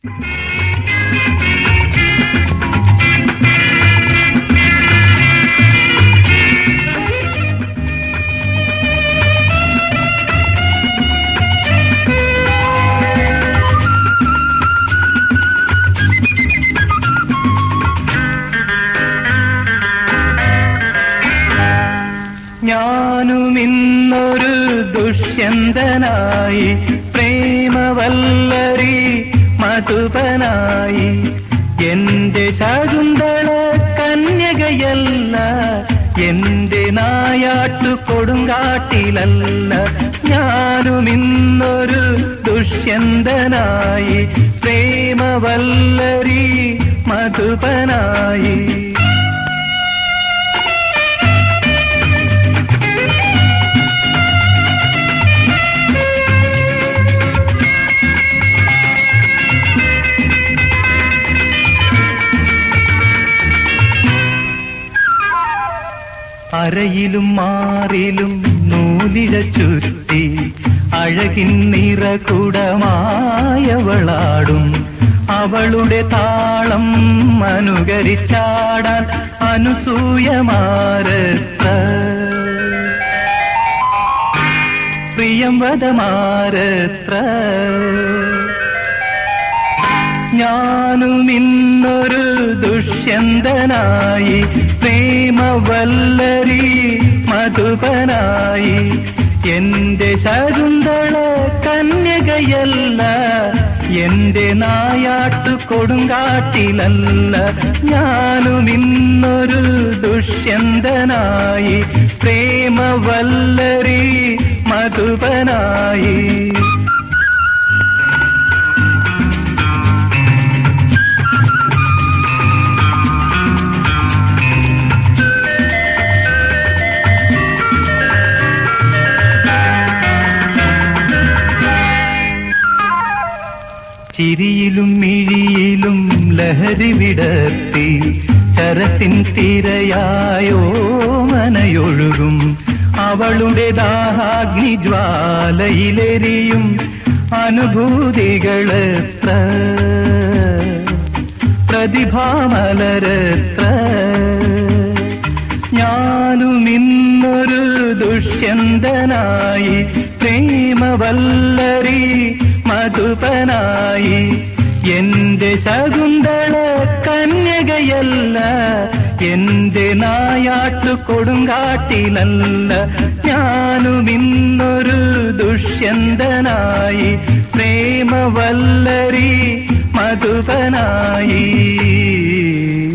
ഞാനും ഇന്നൊരു ദുഷ്യന്തനായി പ്രേമവല്ലരി മധുപനായി എന്റെ ശകുന്തള കന്യകയല്ല എന്റെ നായാട്ടു കൊടുങ്കാട്ടിലല്ല ഞാനും ഇന്നൊരു ദുഷ്യന്തനായി പ്രേമവല്ലരി മധുപനായി അരയിലും മാറിലും നൂലിഴ ചുറ്റി അഴകിൻ നിറകുടമായവളാടും അവളുടെ താളം അനുകരിച്ചാടാൻ അനുസൂയമാരത്ര പ്രിയംവദമാരത്ര ഞാനും ഇന്നൊരു ദുഷ്യന്തനായി പ്രേമവല്ലരി മധുപനായി എന്റെ ശകുന്തള കന്യകയല്ല എന്റെ നായാട്ടു കൊടുങ്കാട്ടിലല്ല ഞാനും ഇന്നൊരു ദുഷ്യന്തനായി പ്രേമവല്ലരി മധുപനായി ചിരിയിലും മിഴിയിലും ലഹരി വിടർത്തി ചരസിൻ തിരയായോ മനയൊഴുകും അവളുടെ ദാഹാഗ്നി ജ്വാലയിലെരിയും അനുഭൂതികളെത്ര പ്രതിഭാമലരെത്ര ഞാനും ഇന്നൊരു ദുഷ്യന്തനായി പ്രേമവല്ലരി മധുപനായി എന്റെ ശകുന്തള കന്യകയല്ല എന്റെ നായാട്ടു കൊടുങ്കാട്ടിലല്ല ഞാനും ഇന്നൊരു ദുഷ്യന്തനായി പ്രേമവല്ലരി മധുപനായി